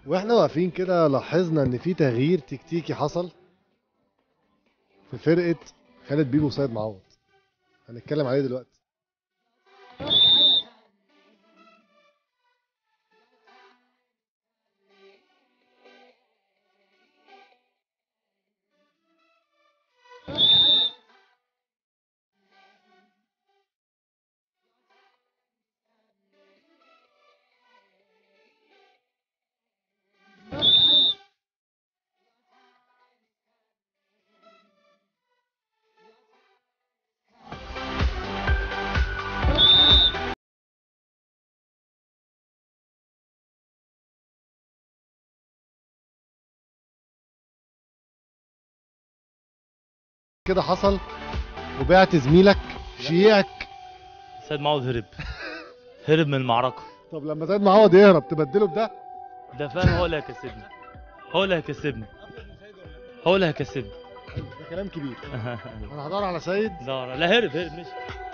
واحنا واقفين كده لاحظنا ان في تغيير تكتيكي حصل في فرقه خالد بيبو وسيد معوض هنتكلم عليه دلوقتي كده حصل وبعت زميلك شيعك سيد معوض هرب هرب من المعركة طب لما سيد معوض يهرب تبدله بده ده فاهم هو اللي هيكسبني هو اللي هيكسبني هو اللي هيكسبني ده كلام كبير انا هدور على سيد لا لا هرب هرب مش